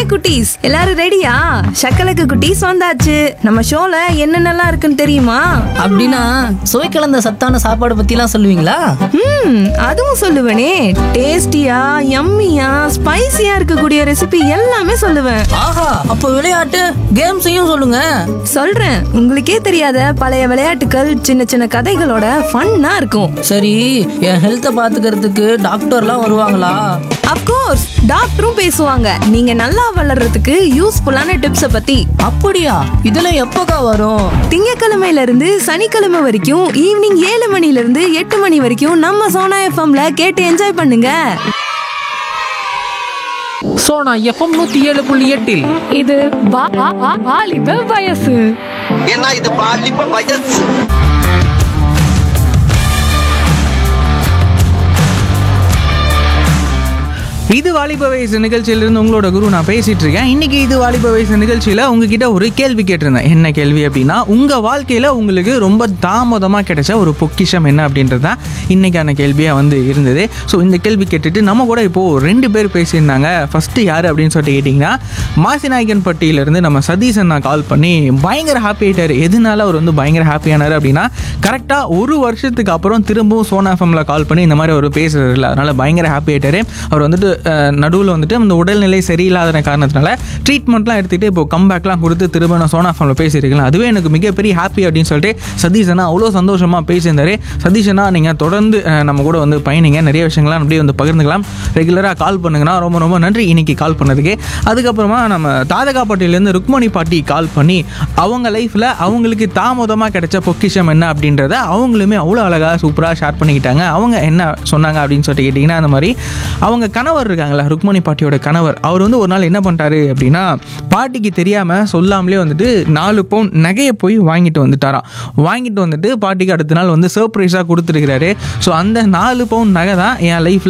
குட்டீஸ் எல்லாரும் ரெடியா சக்கலக்கு குட்டீஸ் வந்தாச்சு நம்ம ஷோல என்னென்னலாம் இருக்குன்னு தெரியுமா அப்படின்னா சுவை கலந்த சத்தான சாப்பாடு பத்திலாம் சொல்லுவீங்களா ம் அதுவும் சொல்லுவேனே டேஸ்டியா யம்மியா ஸ்பைசியா இருக்கக்கூடிய ரெசிபி எல்லாமே சொல்லுவேன் ஆஹா அப்ப விளையாட்டு கேம்ஸையும் சொல்லுங்க சொல்றேன் உங்களுக்கே தெரியாத பழைய விளையாட்டுகள் சின்ன சின்ன கதைகளோட ஃபன்னா இருக்கும் சரி என் ஹெல்த்தை பாத்துக்கிறதுக்கு டாக்டர்லாம் வருவாங்களா அப்கோர்ஸ் டாக்டரும் பேசுவாங்க நீங்க நல்லா வளர்றதுக்கு யூஸ்ஃபுல்லான டிப்ஸ பத்தி அப்படியா இதெல்லாம் எப்போக்கா வரும் திங்கக்கிழமையில இருந்து சனிக்கிழமை வரைக்கும் ஈவினிங் ஏழு மணில இருந்து எட்டு மணி வரைக்கும் நம்ம சோனா எஃப்எம்ல கேட்டு என்ஜாய் பண்ணுங்க சோனா எஃப்எம் நூத்தி ஏழு புள்ளி எட்டில் இது வா- வா- வா- வாலிப வயசு ஏன்னா இது பாலிப்ப வயசு இது வாலிப வயசு நிகழ்ச்சியிலிருந்து உங்களோட குரு நான் பேசிட்டு இருக்கேன் இன்னைக்கு இது வாலிப வயசு நிகழ்ச்சியில உங்ககிட்ட ஒரு கேள்வி கேட்டிருந்தேன் என்ன கேள்வி அப்படின்னா உங்க வாழ்க்கையில உங்களுக்கு ரொம்ப தாமதமா கிடைச்ச ஒரு பொக்கிஷம் என்ன அப்படின்றது தான் இன்னைக்கான கேள்வியா வந்து இருந்தது ஸோ இந்த கேள்வி கேட்டுட்டு நம்ம கூட இப்போ ரெண்டு பேர் பேசியிருந்தாங்க ஃபர்ஸ்ட் யாரு அப்படின்னு சொல்லிட்டு கேட்டிங்கன்னா மாசிநாயக்கன் பட்டியிலிருந்து நம்ம சதீஷ் அண்ணா கால் பண்ணி பயங்கர ஹாப்பி ஆயிட்டாரு எதனால அவர் வந்து பயங்கர ஹாப்பியானாரு அப்படின்னா கரெக்டாக ஒரு வருஷத்துக்கு அப்புறம் திரும்பவும் சோனா எஃப்எம்ல கால் பண்ணி இந்த மாதிரி அவர் பேசுறதில்ல அதனால பயங்கர ஹாப்பி ஆயிட்டாரு அவர் வந்துட்டு நடுவில் வந்துட்டு அந்த உடல்நிலை சரியில்லாத காரணத்தினால ட்ரீட்மெண்ட்லாம் எடுத்துகிட்டு இப்போ கம்பேக்லாம் கொடுத்து திரும்ப நான் சோனா எஃப்எம்ல பேசியிருக்கலாம் அதுவே எனக்கு மிகப்பெரிய ஹாப்பி அப்படின்னு சொல்லிட்டு சதீஷ் அண்ணா அவ்வளோ சந்தோஷமாக பேசியிருந்தாரு சதீஷ் அண்ணா நீங்கள் தொடர்ந்து அஹ், நம்ம கூட வந்து பயணிங்க நிறைய விஷயங்கள்லாம் அப்படியே வந்து பகிர்ந்துக்கலாம் ரெகுலராக கால் பண்ணுங்கன்னா ரொம்ப ரொம்ப நன்றி இன்னைக்கு கால் பண்ணதுக்கு அதுக்கப்புறமா நம்ம தாதகாப்பட்டியிலேருந்து ருக்மணி பாட்டி கால் பண்ணி அவங்க லைஃப்பில் அவங்களுக்கு தாமதமாக கிடைச்ச பொக்கிஷம் என்ன அப்படின்றத அவங்களுமே அவ்வளோ அழகாக சூப்பராக ஷேர் பண்ணிக்கிட்டாங்க அவங்க என்ன சொன்னாங்க அப்படின்னு சொல்லிட்டு கேட்டிங்கன்னா அந்த மாதிரி அவங்க கணவர் இருக்காங்களா ருக்மணி பாட்டியோட கணவர் அவர் வந்து ஒரு நாள் என்ன பண்ணிட்டாரு அப்படின்னா பாட்டிக்கு தெரியாமல் சொல்லாமலே வந்துட்டு நாலு பவுன் நகையை போய் வாங்கிட்டு வந்துட்டாராம் வாங்கிட்டு வந்துட்டு பாட்டிக்கு அடுத்த நாள் வந்து சர்ப்ரைஸாக கொடுத்துருக்கிறாரு ஸோ அந்த நாலு பவுன் நகை தான் என் லைஃப்பில்